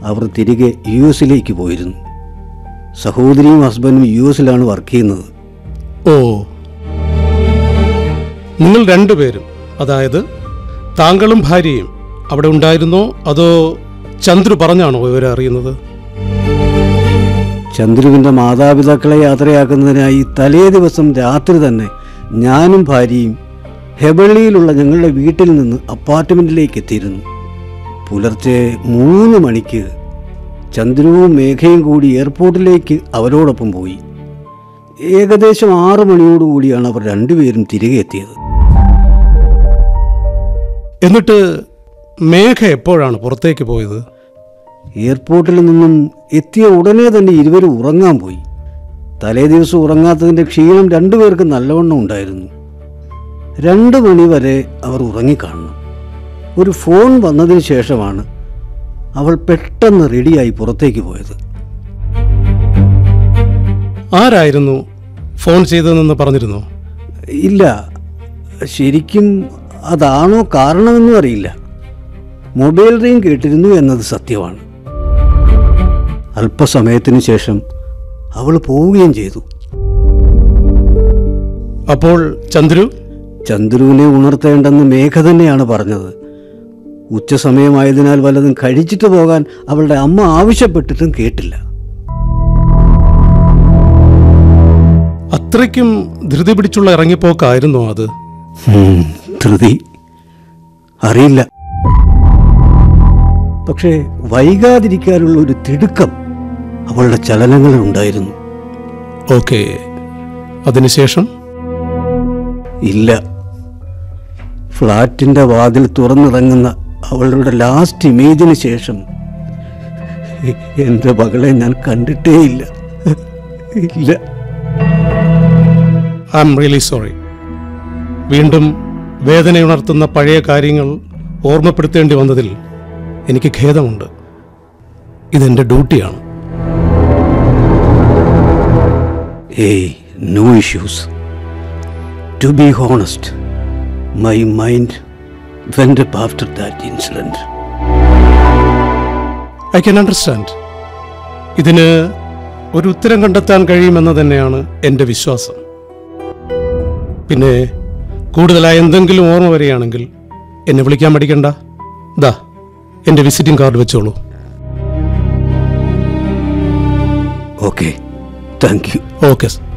അവർ തിരികെ യു എസിലേക്ക് പോയിരുന്നു സഹോദരിയും ഹസ്ബൻഡും യു എസിലാണ് വർക്ക് ചെയ്യുന്നത് ഓ നിങ്ങൾ രണ്ടുപേരും അതായത് താങ്കളും ഭാര്യയും അവിടെ ഉണ്ടായിരുന്നോ അതോ ചന്ദ്രു പറഞ്ഞാണോ ഇവരെ അറിയുന്നത് ചന്ദ്രുവിൻ്റെ മാതാപിതാക്കളെ യാത്രയാക്കുന്നതിനായി തലേ ദിവസം രാത്രി തന്നെ ഞാനും ഭാര്യയും ഹെബള്ളിയിലുള്ള ഞങ്ങളുടെ വീട്ടിൽ നിന്ന് അപ്പാർട്ട്മെൻറ്റിലേക്ക് എത്തിയിരുന്നു പുലർച്ചെ മൂന്ന് മണിക്ക് ചന്ദ്രുവും മേഘയും കൂടി എയർപോർട്ടിലേക്ക് അവരോടൊപ്പം പോയി ഏകദേശം ആറ് മണിയോടുകൂടിയാണ് അവർ രണ്ടുപേരും തിരികെ എത്തിയത് എന്നിട്ട് മേഘ എപ്പോഴാണ് പുറത്തേക്ക് പോയത് എയർപോർട്ടിൽ നിന്നും എത്തിയ ഉടനെ തന്നെ ഇരുവരും ഉറങ്ങാൻ പോയി തലേ ദിവസം ഉറങ്ങാത്തതിൻ്റെ ക്ഷീണം രണ്ടുപേർക്കും നല്ലവണ്ണം ഉണ്ടായിരുന്നു രണ്ട് മണി വരെ അവർ ഉറങ്ങിക്കാണണം ഒരു ഫോൺ വന്നതിന് ശേഷമാണ് അവൾ പെട്ടെന്ന് റെഡിയായി പുറത്തേക്ക് പോയത് ആരായിരുന്നു ഫോൺ ചെയ്തതെന്ന് പറഞ്ഞിരുന്നോ ഇല്ല ശരിക്കും അതാണോ കാരണമെന്നും അറിയില്ല മൊബൈൽ റിംഗ് കേട്ടിരുന്നു എന്നത് സത്യമാണ് അല്പസമയത്തിന് ശേഷം അവൾ പോവുകയും ചെയ്തു അപ്പോൾ ചന്ദ്രു ചന്ദ്രുവിനെ ഉണർത്തേണ്ടെന്ന് മേഘ തന്നെയാണ് പറഞ്ഞത് ഉച്ചസമയമായതിനാൽ വല്ലതും കഴിച്ചിട്ട് പോകാൻ അവളുടെ അമ്മ ആവശ്യപ്പെട്ടിട്ടും കേട്ടില്ല അത്രയ്ക്കും ധൃതി പിടിച്ചുള്ള ഇറങ്ങിപ്പോക്കായിരുന്നോ അത് ഹും, ധൃതി അറിയില്ല പക്ഷേ വൈകാതിരിക്കാനുള്ള ഒരു തിടുക്കം അവളുടെ ചലനങ്ങളിൽ ഉണ്ടായിരുന്നു ഓക്കെ അതിനുശേഷം ഇല്ല ഫ്ലാറ്റിന്റെ വാതിൽ തുറന്നിറങ്ങുന്ന അവളുടെ ലാസ്റ്റ് ഇമേജിന് ശേഷം എ- എൻ്റെ മകളെ ഞാൻ കണ്ടിട്ടേയില്ല ഇല്ല ഐ എം റിയലി സോറി വീണ്ടും വേദനയുണർത്തുന്ന പഴയ കാര്യങ്ങൾ ഓർമ്മപ്പെടുത്തേണ്ടി വന്നതിൽ എനിക്ക് ഖേദമുണ്ട് ഇതെൻ്റെ ഡ്യൂട്ടിയാണ് ഏയ് no issues to be honest my mind went up after that incident I can understand ഇതിന് ഒരു ഉത്തരം കണ്ടെത്താൻ കഴിയുമെന്ന് തന്നെയാണ് എൻ്റെ വിശ്വാസം പിന്നെ കൂടുതലായി എന്തെങ്കിലും ഓർമ്മ വരികയാണെങ്കിൽ എന്നെ വിളിക്കാൻ മടിക്കണ്ട ദാ എൻ്റെ വിസിറ്റിംഗ് കാർഡ് വെച്ചോളൂ ഓക്കെ താങ്ക് യു ഓക്കെ